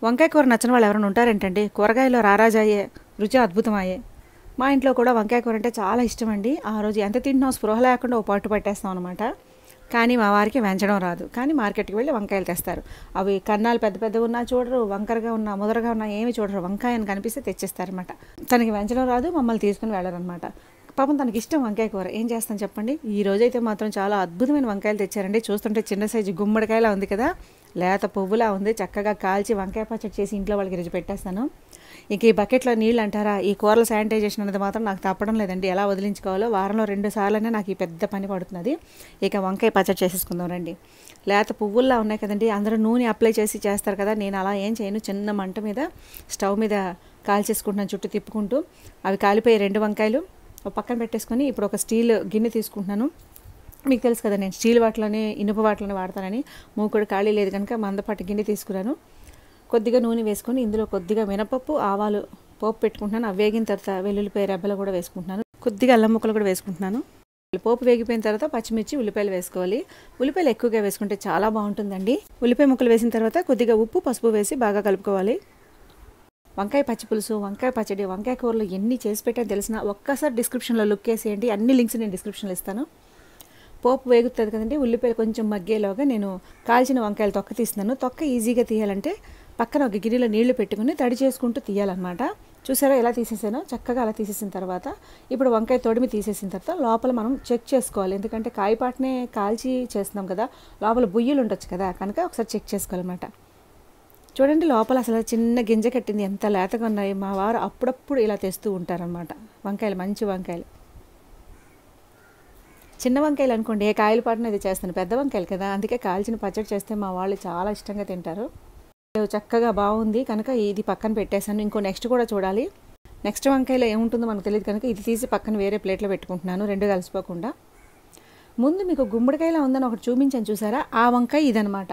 వంకాయ కూర నచ్చని వాళ్ళు ఎవరైనా ఉంటారేంటండి కూరగాయలో రారాజాయే రుచి అద్భుతమాయే మా ఇంట్లో కూడా వంకాయ కూర అంటే చాలా ఇష్టం అండి ఆ రోజు ఎంత తింటున్నాం స్పృహ లేకుండా ఓ పట్టు పట్టేస్తాం అనమాట కానీ మా వారికి వెంచడం రాదు కానీ మార్కెట్కి వెళ్ళి వంకాయలు తెస్తారు అవి కన్నాలు పెద్ద పెద్దగా ఉన్నా చూడరు వంకరగా ఉన్నా ముదరగా ఉన్నా ఏమి చూడరు వంకాయ అని కనిపిస్తే తెచ్చేస్తారనమాట తనకి వెంచడం రాదు మమ్మల్ని తీసుకుని వెళ్ళరనమాట పాపం తనకి ఇష్టం వంకాయ కూర ఏం చేస్తాను చెప్పండి ఈ రోజైతే మాత్రం చాలా అద్భుతమైన వంకాయలు తెచ్చారండి చూస్తుంటే చిన్న సైజు గుమ్మడికాయలా ఉంది కదా లేత పువ్వులా ఉంది చక్కగా కాల్చి వంకాయ పచ్చడి చేసి ఇంట్లో వాళ్ళకి రుచి పెట్టేస్తాను ఇంక ఈ బకెట్లో నీళ్ళు అంటారా ఈ కూరల శానిటైజేషన్ అనేది మాత్రం నాకు తప్పడం లేదండి ఎలా వదిలించుకోవాలో వారంలో రెండు సార్లనే నాకు ఈ పెద్ద పని పడుతున్నది ఇక వంకాయ పచ్చడి చేసేసుకుందాం రండి లేత పువ్వుల్లా ఉన్నాయి కదండి అందరూ నూనె అప్లై చేసి చేస్తారు కదా నేను అలా ఏం చేయను చిన్న మంట మీద స్టవ్ మీద కాల్చేసుకుంటున్నాను చుట్టూ తిప్పుకుంటూ అవి కాలిపోయి రెండు వంకాయలు ఒక పక్కన పెట్టేసుకొని ఇప్పుడు ఒక స్టీల్ గిన్నె తీసుకుంటున్నాను మీకు తెలుసు కదా నేను స్టీల్ వాటిలోనే ఇనుప వాటిలోనే వాడతానని మూకుడు ఖాళీ లేదు కనుక మందపాటి గిన్నె తీసుకున్నాను కొద్దిగా నూనె వేసుకొని ఇందులో కొద్దిగా మినపప్పు ఆవాలు పోపు పెట్టుకుంటున్నాను అవి వేగిన తర్వాత వెల్లుల్లిపాయ రెబ్బలు కూడా వేసుకుంటున్నాను కొద్దిగా అల్లం ముక్కలు కూడా వేసుకుంటున్నాను పోపు వేగిపోయిన తర్వాత పచ్చిమిర్చి ఉల్లిపాయలు వేసుకోవాలి ఉల్లిపాయలు ఎక్కువగా వేసుకుంటే చాలా బాగుంటుందండి ఉల్లిపాయ ముక్కలు వేసిన తర్వాత కొద్దిగా ఉప్పు పసుపు వేసి బాగా కలుపుకోవాలి వంకాయ పచ్చి పులుసు వంకాయ పచ్చడి వంకాయ కూరలు ఎన్ని చేసి పెట్టాను తెలిసిన ఒక్కసారి డిస్క్రిప్షన్లో లుక్ వేసేయండి అన్ని లింక్స్ నేను డిస్క్రిప్షన్లో ఇస్తాను పోపు వేగుతుంది కదండి ఉల్లిపాయలు కొంచెం మగ్గేలోగా నేను కాల్చిన వంకాయలు తొక్క తీస్తున్నాను తొక్క ఈజీగా తీయాలంటే పక్కన ఒక గిన్నెలో నీళ్లు పెట్టుకుని తడి చేసుకుంటూ తీయాలన్నమాట చూసారా ఎలా తీసేసానో చక్కగా అలా తీసేసిన తర్వాత ఇప్పుడు వంకాయ తొడిమి తీసేసిన తర్వాత లోపల మనం చెక్ చేసుకోవాలి ఎందుకంటే కాయపాటనే కాల్చి చేస్తున్నాం కదా లోపల బుయ్యలు ఉండొచ్చు కదా కనుక ఒకసారి చెక్ చేసుకోవాలన్నమాట చూడండి లోపల అసలు చిన్న గింజ కట్టింది ఎంత లేతగా ఉన్నాయి మా వారు అప్పుడప్పుడు ఇలా తెస్తూ ఉంటారనమాట వంకాయలు మంచి వంకాయలు చిన్న వంకాయలు అనుకోండి ఏ కాయలు పాటన ఇది చేస్తాను పెద్ద వంకాయలు కదా అందుకే కాల్చిన పచ్చడి చేస్తే మా వాళ్ళు చాలా ఇష్టంగా తింటారు చక్కగా బాగుంది కనుక ఇది పక్కన పెట్టేశాను ఇంకో నెక్స్ట్ కూడా చూడాలి నెక్స్ట్ వంకాయలో ఏముంటుందో మనకు తెలియదు కనుక ఇది తీసి పక్కన వేరే ప్లేట్లో పెట్టుకుంటున్నాను రెండు కలిసిపోకుండా ముందు మీకు గుమ్మడికాయలా ఉందని ఒకటి చూపించాను చూసారా ఆ వంకాయ ఇదనమాట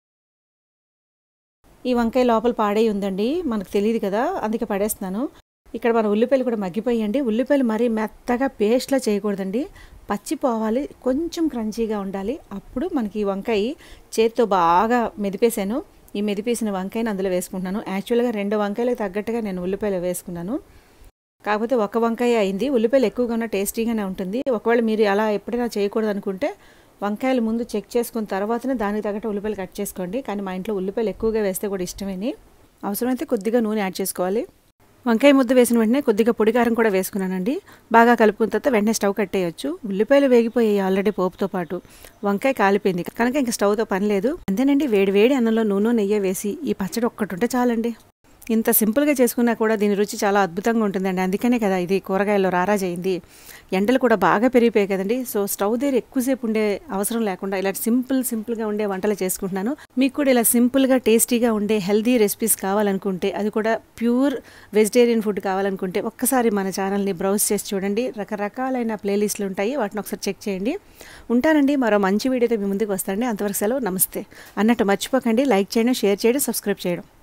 ఈ వంకాయ లోపల పాడై ఉందండి మనకు తెలియదు కదా అందుకే పడేస్తున్నాను ఇక్కడ మన ఉల్లిపాయలు కూడా మగ్గిపోయండి ఉల్లిపాయలు మరీ మెత్తగా పేస్ట్లా చేయకూడదండి పచ్చి పోవాలి కొంచెం క్రంచీగా ఉండాలి అప్పుడు మనకి ఈ వంకాయ చేత్తో బాగా మెదిపేశాను ఈ మెదిపేసిన వంకాయని అందులో వేసుకుంటున్నాను యాక్చువల్గా రెండు వంకాయలకు తగ్గట్టుగా నేను ఉల్లిపాయలు వేసుకున్నాను కాకపోతే ఒక వంకాయ అయింది ఉల్లిపాయలు ఎక్కువగా ఉన్న టేస్టీగానే ఉంటుంది ఒకవేళ మీరు అలా ఎప్పుడైనా చేయకూడదు అనుకుంటే వంకాయలు ముందు చెక్ చేసుకున్న తర్వాతనే దానికి తగ్గట్టు ఉల్లిపాయలు కట్ చేసుకోండి కానీ మా ఇంట్లో ఉల్లిపాయలు ఎక్కువగా వేస్తే కూడా ఇష్టమేని అవసరమైతే కొద్దిగా నూనె యాడ్ చేసుకోవాలి వంకాయ ముద్ద వేసిన వెంటనే కొద్దిగా పొడికారం కూడా వేసుకున్నానండి బాగా కలుపుకున్న తర్వాత వెంటనే స్టవ్ కట్టేయచ్చు ఉల్లిపాయలు వేగిపోయాయి ఆల్రెడీ పోపుతో పాటు వంకాయ కాలిపోయింది కనుక ఇంకా స్టవ్తో పని లేదు అంతేనండి వేడి వేడి అన్నంలో నూనె నెయ్యి వేసి ఈ పచ్చడి ఒక్కటి ఉంటే చాలండి ఇంత సింపుల్గా చేసుకున్నా కూడా దీని రుచి చాలా అద్భుతంగా ఉంటుందండి అందుకనే కదా ఇది కూరగాయల్లో రారాజైంది ఎండలు కూడా బాగా పెరిగిపోయాయి కదండి సో స్టవ్ దగ్గర ఎక్కువసేపు ఉండే అవసరం లేకుండా ఇలా సింపుల్ సింపుల్గా ఉండే వంటలు చేసుకుంటున్నాను మీకు కూడా ఇలా సింపుల్గా టేస్టీగా ఉండే హెల్దీ రెసిపీస్ కావాలనుకుంటే అది కూడా ప్యూర్ వెజిటేరియన్ ఫుడ్ కావాలనుకుంటే ఒక్కసారి మన ఛానల్ని బ్రౌజ్ చేసి చూడండి రకరకాలైన ప్లేలిస్టులు ఉంటాయి వాటిని ఒకసారి చెక్ చేయండి ఉంటానండి మరో మంచి వీడియోతో మీ ముందుకు వస్తానండి అంతవరకు సెలవు నమస్తే అన్నట్టు మర్చిపోకండి లైక్ చేయడం షేర్ చేయడం సబ్స్క్రైబ్ చేయడం